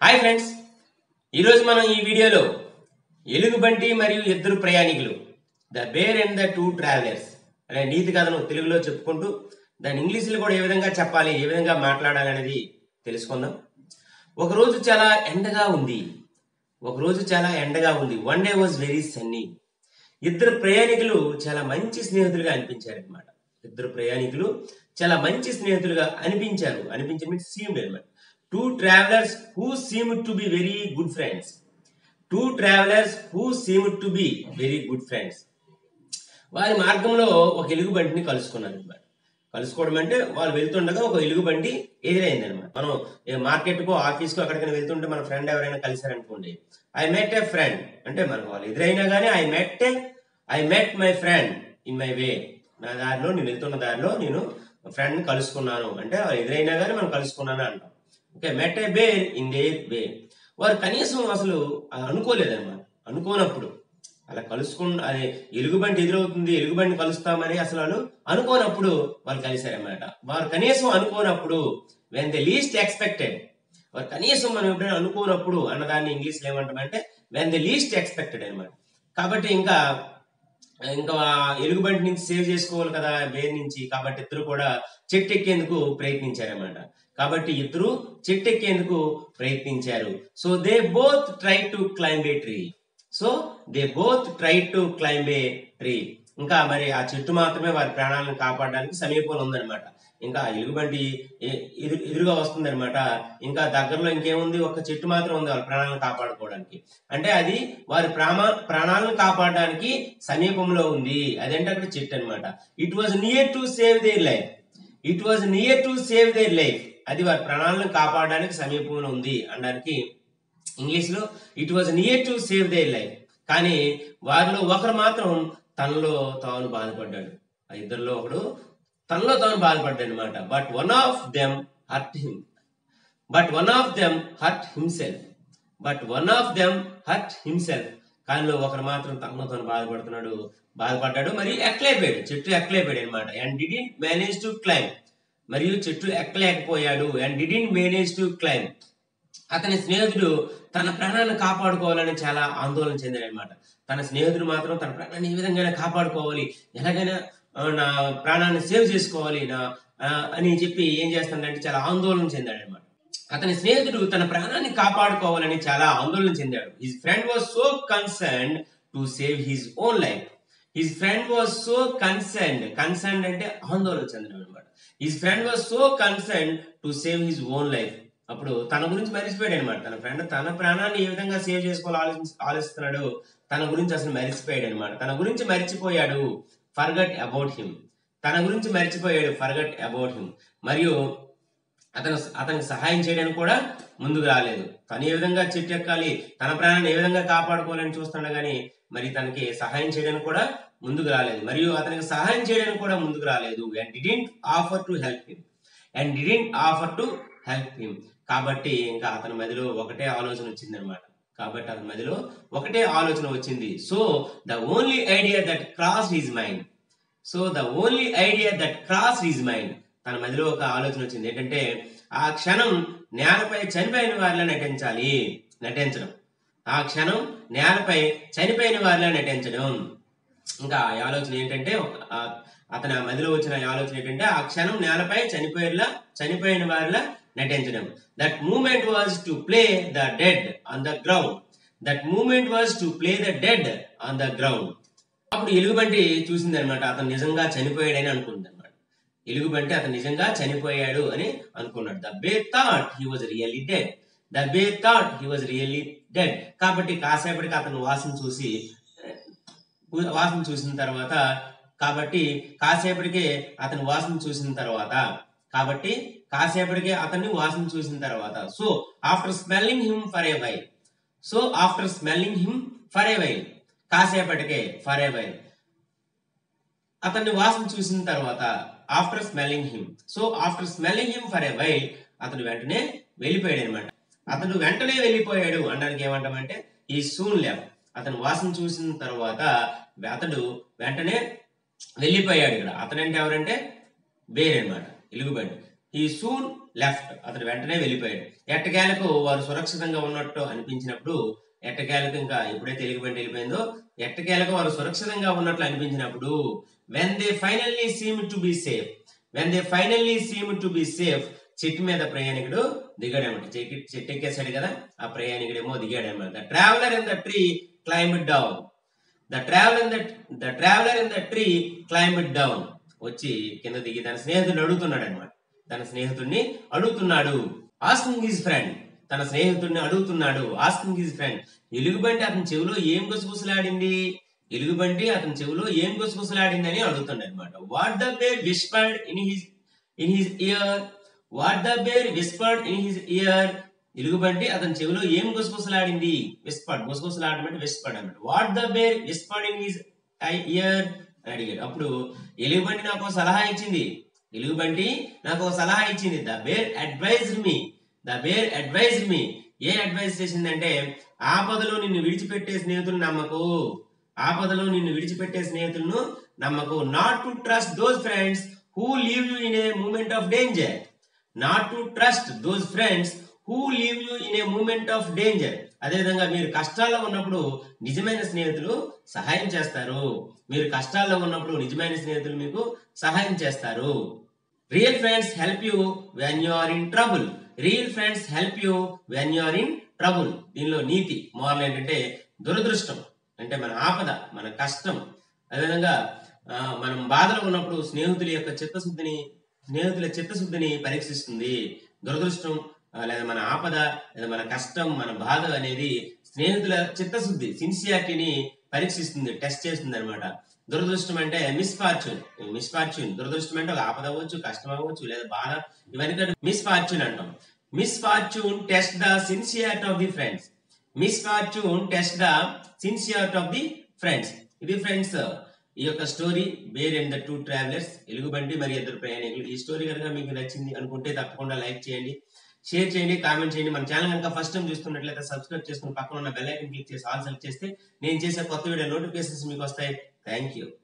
hi friends ఈరోజు మనం ఈ వీడియోలో ఎలుగుబంటి మరియు ఇద్దరు ప్రయాణికులు the bear and the two travellers అనే నీతి కథను తెలుగులో చెప్పుకుంటూ దాని ఇంగ్లీష్లో కూడా ఏ విధంగా చెప్పాలి ఏ విధంగా మాట్లాడాలి అనేది తెలుసుకుందాం ఒకరోజు చాలా ఎండగా ఉంది ఒకరోజు చాలా ఎండగా ఉంది one day was very sunny ఇద్దరు ప్రయాణికులు చాలా మంచి స్నేహితులుగా అనిపించారు అనమాట ఇద్దరు ప్రయాణికులు చాలా మంచి స్నేహితులుగా అనిపించారు అనిపించి మీన్స్ సీమ్డ్ అనమాట two travellers who seem to be very good friends two travellers who seem to be very good friends వారి మార్గంలో ఒక ఎలుగుబంటిని కలుసుకున్నారు అనమాట కలుసుకోవడం అంటే వాళ్ళు వెళ్తుండగా ఒక ఎలుగుబంటి ఎదురైంది అనమాట మనం ఏ మార్కెట్కో ఆఫీస్కో అక్కడికైనా వెళ్తుంటే మన ఫ్రెండ్ ఎవరైనా కలిసారనుకోండి ఐ మెట్ ఏ ఫ్రెండ్ అంటే మనకు వాళ్ళు ఎదురైనా కానీ I met I met my friend in my way నా దారిలో నేను వెళ్తున్న దారిలో నేను ఫ్రెండ్ కలుసుకున్నాను అంటే వాళ్ళు ఎదురైనా కానీ మనం కలుసుకున్నాను అంటాం okay met a bear in their way వారు కనీసం అసలు అది అనుకోలేదన్నమాట అనుకోనప్పుడు అలా కలుసుకున్న అది ఎలుగుబంటి ఎదురవుతుంది ఎలుగుబంటి కలుస్తామని అసలు వాళ్ళు అనుకోనప్పుడు వాళ్ళు కలిశారన్నమాట వారు కనీసం అనుకోనప్పుడు వెన్ ద లీస్ట్ ఎక్స్పెక్టెడ్ వారు కనీసం మనం ఎప్పుడైనా అనుకోనప్పుడు అన్నదాన్ని ఇంగ్లీష్ లో ఏమంటామంటే వెన్ ద లీస్ట్ ఎక్స్పెక్టెడ్ అనమాట కాబట్టి ఇంకా ఇంకా ఎలుగుబంటి నుంచి సేవ్ చేసుకోవాలి కదా బేర్ నుంచి కాబట్టి ఇద్దరు కూడా చెట్టు ఎక్కేందుకు ప్రయత్నించారన్నమాట కాబట్టి ఇద్దరు చెట్టు ఎక్కేందుకు ప్రయత్నించారు so they both try to climb a tree so they both try to climb a tree ఇంకా మరి ఆ చెట్టు మాత్రమే వారి ప్రాణాలను కాపాడడానికి సమీపంలో ఉందన్నమాట ఇంకా ఎలుగుబంటి ఎ- ఎదురు ఎదురుగా వస్తుందన్నమాట ఇంకా దగ్గరలో ఇంకేముంది ఒక చెట్టు మాత్రం ఉంది వాళ్ళ ప్రాణాలను కాపాడుకోవడానికి అంటే అది వారి ప్రాణ ప్రాణాలను కాపాడడానికి సమీపంలో ఉంది అదేంటే అక్కడ చెట్టు అన్నమాట it was near to save their life it was near to save their life అది వారి ప్రాణాలను కాపాడడానికి సమీపంలో ఉంది అనడానికి ఇంగ్లీష్ లో it was near to save their life కానీ వారిలో ఒకరు మాత్రం తనలో తాను బాధపడ్డాడు ఆ ఇద్దరిలో ఒకడు తనలో తాను బాధపడ్డాడు అనమాట but one of them hurt him but one of them hurt himself but one of them hurt himself కానీ ఒకరు మాత్రం తనలో తాను బాధపడుతున్నాడు బాధపడ్డాడు మరియు ఎక్కలేపోయాడు చెట్టు ఎక్కలేపోయాడు అనమాట and didn't manage to climb మరియు చెట్టు ఎక్కలేకపోయాడు and didn't manage to climb అతని స్నేహితుడు తన ప్రాణాన్ని కాపాడుకోవాలని చాలా ఆందోళన చెందాడు అనమాట తన స్నేహితుడు మాత్రం తన ప్రాణాన్ని ఏ విధంగా కాపాడుకోవాలి ఎలాగైనా ఆ, నా ప్రాణాన్ని సేవ్ చేసుకోవాలి నా ఆ, అని చెప్పి ఏం చేస్తాడంటే చాలా ఆందోళన చెందాడు అనమాట అతని స్నేహితుడు తన ప్రాణాన్ని కాపాడుకోవాలని చాలా ఆందోళన చెందాడు his friend was so concern to save his own life his friend was so concerned concern అంటే ఆందోళన చెందడం అనమాట his friend was so concern to save his own life అప్పుడు తన గురించి మరిచిపోయాడు అనమాట తన ఫ్రెండ్ తన ప్రాణాన్ని ఏ విధంగా సేవ్ చేసుకోవాలి ఆలోచించి ఆలోచిస్తున్నాడు తన గురించి అసలు మరిచిపోయాడు అనమాట తన గురించి మరిచిపోయాడు ఫర్గట్ అబౌట్ హిమ్ తన గురించి మరిచిపోయాడు ఫర్గట్ అబౌట్ హిమ్ మరియు అతను అతనికి సహాయం చేయడానికి కూడా ముందుకు రాలేదు తను ఏ విధంగా చెట్టు ఎక్కాలి తన ప్రాణాన్ని ఏ విధంగా కాపాడుకోవాలని చూస్తున్నాడు కానీ మరి తనకి సహాయం చేయడానికి కూడా ముందుకు రాలేదు మరియు అతనికి సహాయం చేయడానికి కూడా ముందుకు రాలేదు and didn't offer to help him and didn't offer to help him కాబట్టి ఇంకా అతని మదిలో ఒకటే ఆలోచన వచ్చింది అనమాట కాబట్టి అతని మదిలో ఒకటే ఆలోచన వచ్చింది so the only idea that cross his mind so the only idea that cross his mind తన మదిలో ఒక ఆలోచన వచ్చింది ఏంటంటే ఆ క్షణం నేలపై చనిపోయిన వారిలా నటించాలి నటించడం ఆ క్షణం నేలపై చనిపోయిన వారిలా నటించడం ఇంకా ఆ ఆలోచన ఏంటంటే ఒక- ఆ- అతని ఆ మదిలో వచ్చిన ఈ ఆలోచన ఏంటంటే ఆ క్షణం నేలపై చనిపోయేలా చనిపోయిన వారిలా నటించడం that moment was to play the dead on the ground that moment was to play the dead on the ground అప్పుడు ఎలుగుబంటి చూసింది అనమాట అతను నిజంగా చనిపోయాడని అనుకుంది అనమాట ఎలుగుబంటి అతను నిజంగా చనిపోయాడు అని అనుకున్నాడు the bear thought he was really dead the bear thought he was really dead కాబట్టి కాసేపటికి అతను వాసన చూసి వాసన చూసిన తర్వాత కాబట్టి కాసేపటికే అతను వాసన చూసిన తర్వాత కాబట్టి కాసేపటికే అతన్ని వాసన చూసిన తర్వాత so after smelling him for a while so after smelling him for a while కాసేపటికే ఫర్ ఏ వైల్ అతన్ని వాసన చూసిన తర్వాత after smelling him so after smelling him for a while అతను వెంటనే వెళ్ళిపోయాడు అనమాట అతను వెంటనే వెళ్ళిపోయాడు అనడానికి ఏమంటామంటే ఈ సూన్ లెఫ్ట్ అతను వాసన చూసిన తర్వాత అతడు వెంటనే వెళ్ళిపోయాడు ఇక్కడ అతనంటే ఎవరంటే బేర్ అనమాట ఎలుగుబంటి ఈ సూన్ లెఫ్ట్ అతడు వెంటనే వెళ్ళిపోయాడు ఎట్టకేలకు వారు సురక్షితంగా ఉన్నట్టు అనిపించినప్పుడు ఎట్టకేలకు ఇంకా ఎప్పుడైతే ఎలుగుబంటి వెళ్ళిపోయిందో ఎట్టకేలకు వారు సురక్షితంగా ఉన్నట్లు అనిపించినప్పుడు when they finally seem to be safe when they finally seem to be safe చెట్టు మీద ప్రయాణికుడు దిగాడనమాట చెట్టు చెట్టు ఎక్కేసాడు కదా ఆ ప్రయాణికుడేమో దిగాడనమాట the traveller in the tree climb down the traveller in the the traveller in the tree climb down వచ్చి కింద దిగి తన స్నేహితుడిని అడుగుతున్నాడు అనమాట తన స్నేహితుడిని అడుగుతున్నాడు ఆస్కింగ్ హిజ్ ఫ్రెండ్ తన స్నేహితుడిని అడుగుతున్నాడు ఆస్కింగ్ హిజ్ ఫ్రెండ్ ఎలుగుబంటి అతని చెవిలో ఏం గుసగుసలాడింది ఎలుగుబంటి అతని చెవిలో ఏం గుసగుసలాడింది అని అడుగుతున్నాడు అనమాట what the bear whispered in his in his ear what the bear whispered in his ear ఎలుగుబంటి అతని చెవిలో ఏం గుసగుసలాడింది విస్పర్డ్ గుసగుసలాడడం అంటే విస్పర్డ్ అనమాట what the bear whispered in his ear అని అడిగాడు అప్పుడు ఎలుగుబంటి నాకు ఒక సలహా ఇచ్చింది ఎలుగుబంటి నాకు ఒక సలహా ఇచ్చింది the bear advise me the bear advise me ఏ అడ్వైజ్ చేసిందంటే ఆపదలో నిన్ను విడిచిపెట్టే స్నేహితులు నమ్మకు ఆపదలో నిన్ను విడిచిపెట్టే స్నేహితులను నమ్మకు not to trust those friends who leave you in a moment of danger not to trust those friends who leave you in a moment of danger అదేవిధంగా మీరు కష్టాల్లో ఉన్నప్పుడు నిజమైన స్నేహితులు సహాయం చేస్తారు మీరు కష్టాల్లో ఉన్నప్పుడు నిజమైన స్నేహితులు మీకు సహాయం చేస్తారు real friends help you when you are in trouble real friends help you when you are in trouble దీనిలో నీతి మోరల్ ఏంటంటే దురదృష్టం అంటే మన ఆపద మన కష్టం అదేవిధంగా ఆ, మనం బాధలో ఉన్నప్పుడు స్నేహితుల యొక్క చిత్తశుద్ధిని స్నేహితుల చిత్తశుద్ధిని పరీక్షిస్తుంది దురదృష్టం ఆ, లేదా మన ఆపద లేదా మన కష్టం మన బాధ అనేది స్నేహితుల చిత్తశుద్ధి సిన్సియారిటీని పరీక్షిస్తుంది టెస్ట్ చేస్తుంది అనమాట దురదృష్టం అంటే మిస్ఫార్చ్యూన్ మిస్ఫార్చ్యూన్ దురదృష్టం అంటే ఒక ఆపద అవ్వచ్చు కష్టం అవ్వచ్చు లేదా బాధ ఇవన్నీ మిస్ఫార్చ్యూన్ అంటాం misfortune test the sincerity of the friends misfortune test the sincerity of the friends ఇది ఫ్రెండ్స్ ఈ యొక్క story bear and the two travellers ఎలుగుబంటి మరియు ఇద్దరు ప్రయాణికులు ఈ స్టోరీ కనుక మీకు నచ్చింది అనుకుంటే తప్పకుండా లైక్ చేయండి షేర్ చేయండి కామెంట్ చేయండి మన ఛానల్ కనుక ఫస్ట్ టైం చూస్తున్నట్లయితే సబ్స్క్రైబ్ చేసుకుని పక్కన ఉన్న బెల్ ఐకన్ క్లిక్ చేసి ఆల్ సెలెక్ట్ చేస్తే నేను చేసే కొత్త వీడియో నోటిఫికేషన్స్ మీకు వస్తాయి థ్యాంక్ యూ